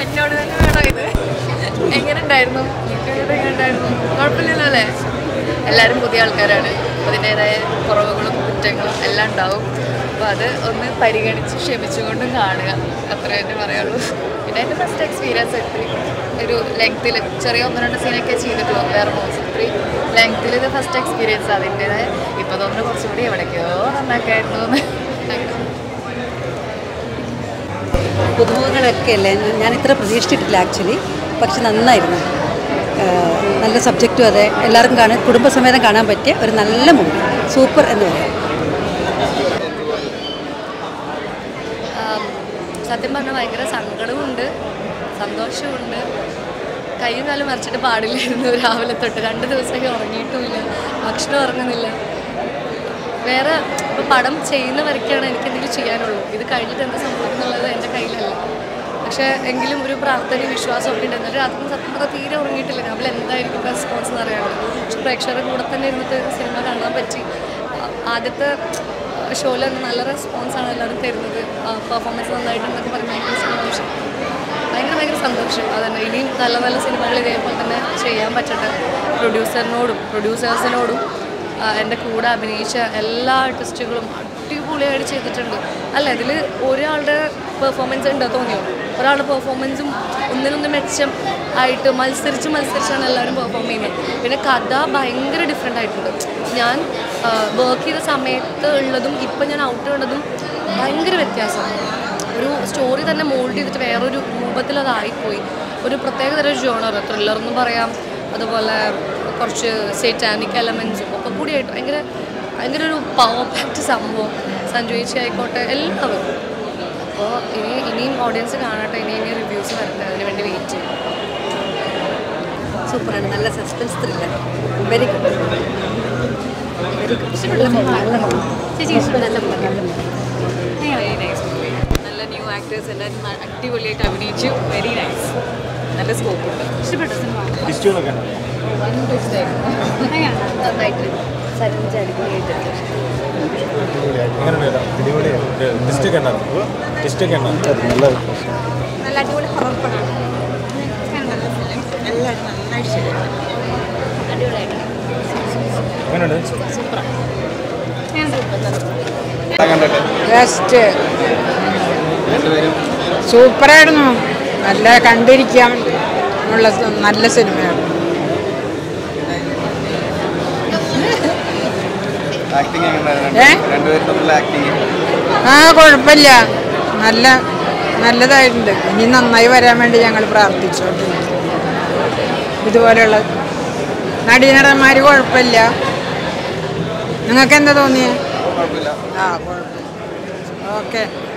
എന്നോട് തന്നെ വേണോ ഇത് എങ്ങനെ ഉണ്ടായിരുന്നു എങ്ങനെ ഉണ്ടായിരുന്നു കുഴപ്പമില്ലല്ലോ അല്ലേ എല്ലാവരും പുതിയ ആൾക്കാരാണ് അതിൻ്റെതായ കുറവുകളും കുറ്റങ്ങളും എല്ലാം ഉണ്ടാവും അപ്പോൾ അത് ഒന്ന് പരിഗണിച്ച് ക്ഷമിച്ചുകൊണ്ടും കാണുക അത്ര തന്നെ പറയുള്ളൂ പിന്നെ എൻ്റെ ഫസ്റ്റ് എക്സ്പീരിയൻസ് എത്തി ഒരു ലെങ്ത്തിൽ ചെറിയ ഒന്ന് രണ്ട് സീനൊക്കെ ചെയ്തിട്ടുള്ളൂ വേറെ മൂവ്സ് ഇത്രയും ലെങ്ത്തിൽ ഇത് ഫസ്റ്റ് എക്സ്പീരിയൻസ് അതിൻ്റെതായ ഇപ്പോൾ തോന്നുന്നു കുറച്ചുകൂടി എവിടേക്കോ നന്നാക്കായിരുന്നു എന്ന് അങ്ങനെ പുതുമുഖങ്ങളൊക്കെ അല്ലേ ഞാൻ ഇത്ര പ്രതീക്ഷിച്ചിട്ടില്ല ആക്ച്വലി പക്ഷെ നന്നായിരുന്നു ആഹ് നല്ല സബ്ജക്റ്റും അതെ എല്ലാവർക്കും കാണാൻ കുടുംബസമേതം കാണാൻ പറ്റിയ ഒരു നല്ല മൂവി സൂപ്പർ എന്ന് പറയാം ആം, സത്യം പറഞ്ഞാൽ ഭയങ്കര സങ്കടമുണ്ട് സന്തോഷമുണ്ട് കൈയും കാലും മറിച്ചിട്ട് പാടില്ലായിരുന്നു രാവിലെ തൊട്ട് രണ്ട് ദിവസമൊക്കെ ഉറങ്ങിയിട്ടുമില്ല ഭക്ഷണം ഉറങ്ങുന്നില്ല വേറെ ഇപ്പോൾ പടം ചെയ്യുന്നവരൊക്കെയാണ് എനിക്ക് എന്തെങ്കിലും ചെയ്യാനുള്ളൂ ഇത് കഴിഞ്ഞിട്ട് എന്ത് സംഭവിക്കുന്നുള്ളത് എൻ്റെ കയ്യിലല്ല പക്ഷേ എങ്കിലും ഒരു പ്രാർത്ഥനയും വിശ്വാസമൊക്കെ ഉണ്ട് എന്നിട്ട് രാത്രി സത്യം പറഞ്ഞാൽ തീരെ ഉറങ്ങിയിട്ടില്ല രാവിലെ എന്തായിരിക്കും റെസ്പോൺസ് എന്ന് അറിയാനുള്ളത് പക്ഷെ പ്രേക്ഷകരുടെ കൂടെ തന്നെ ഇരുന്നിട്ട് സിനിമ കാണാൻ പറ്റി ആ- ആദ്യത്തെ ഷോയിൽ തന്നെ നല്ല റെസ്പോൺസാണ് എല്ലാവരും തരുന്നത് പെർഫോമൻസ് നന്നായിട്ടുണ്ടെന്നൊക്കെ പറഞ്ഞ് ഭയങ്കര സന്തോഷം ഭയങ്കര ഭയങ്കര സന്തോഷം അതന്നെ ഇനിയും നല്ല നല്ല സിനിമകൾ ഇതേപോലെ തന്നെ ചെയ്യാൻ പറ്റട്ടെ പ്രൊഡ്യൂസറിനോടും പ്രൊഡ്യൂസേഴ്സിനോടും എൻ്റെ കൂടെ അഭിനയിച്ച എല്ലാ ആർട്ടിസ്റ്റുകളും അടിപൊളിയായിട്ട് ചെയ്തിട്ടുണ്ട് അല്ല ഇതിൽ ഒരാളുടെ പെർഫോമൻസ് ഉണ്ടോ തോന്നിയോ ഒരാളുടെ പെർഫോമൻസും ഒന്നിനൊന്ന് മെച്ചം ആയിട്ട് മത്സരിച്ച് മത്സരിച്ചാണ് എല്ലാവരും പെർഫോം ചെയ്യുന്നത് പിന്നെ കഥ ഭയങ്കര ഡിഫറെൻ്റ് ആയിട്ടുണ്ട് ഞാൻ വർക്ക് ചെയ്ത സമയത്ത് ഉള്ളതും ഇപ്പം ഞാൻ ഔട്ട് ഉള്ളതും ഭയങ്കര വ്യത്യാസമാണ് ഒരു സ്റ്റോറി തന്നെ മോൾഡ് ചെയ്തിട്ട് വേറൊരു രൂപത്തിൽ അതായിപ്പോയി ഒരു പ്രത്യേക തരം ജോണർ ത്രില്ലർ എന്നും പറയാം അതുപോലെ കുറച്ച് സേറ്റാനിക് എലമെൻസും ഒക്കെ കൂടിയായിട്ട് ഭയങ്കര ഭയങ്കര ഒരു പവർ പാക്ട് സംഭവം സഞ്ജു ചേച്ചി ആയിക്കോട്ടെ എല്ലാവരും അപ്പോൾ ഇനി ഇനിയും ഓഡിയൻസ് കാണട്ടെ ഇനി ഇനി റിവ്യൂസ് വരട്ടെ അതിന് വേണ്ടി വെയിറ്റ് ചെയ്യും സൂപ്പറാണ് നല്ല suspense thriller very good very good നല്ല മൂവി നല്ല മൂവി നല്ല മൂവി നല്ല മൂവി വെരി നൈസ് മൂവി നല്ല ന്യൂ ആക്ടേഴ്സ് എല്ലാവരും ന- അടിപൊളിയായിട്ട് അഭിനയിച്ചു വെരി നൈസ് നല്ല സ്കോപ്പ് ഉണ്ട് ഇഷ്ടപ്പെട്ടു സിനിമ ലിസ്റ്റുകളൊക്കെ നന്നായിട്ട് സഞ്ജു അടിപൊളിയായിട്ട് എങ്ങനെയുണ്ട് അടിപൊളിയാണ് ലിസ്റ്റൊക്കെ ഉണ്ടായിരുന്നു ലിസ്റ്റൊക്കെ ഉണ്ടായിരുന്നു നല്ല നല്ല അടിപൊളി ഹൊറർ പടമാണ് എല്ലാവരും നന്നായിട്ട് ചെയ്തിട്ടുണ്ട് എങ്ങനെയുണ്ട് ബെസ്റ്റ് സൂപ്പറായിരുന്നു നല്ല കണ്ടിരിക്കാൻ ഉള്ള സ- നല്ല സിനിമയാണ് ആക്ടിങ് എങ്ങനെയായിരുന്നു ഏ? രണ്ടുപേരും തമ്മിലുള്ള ആക്ടിങ് ആ കുഴപ്പമില്ല നല്ല നല്ലതായിട്ടുണ്ട് ഇനി നന്നായി വരാൻ വേണ്ടി ഞങ്ങൾ പ്രാർത്ഥിച്ചോണ്ടിരിക്കും ഇതുപോലെയുള്ള നടീനടന്മാർ കുഴപ്പമില്ല നിങ്ങൾക്ക് എന്താ തോന്നിയേ കുഴപ്പമില്ല ആ കുഴപ്പമില്ല ഓക്കെ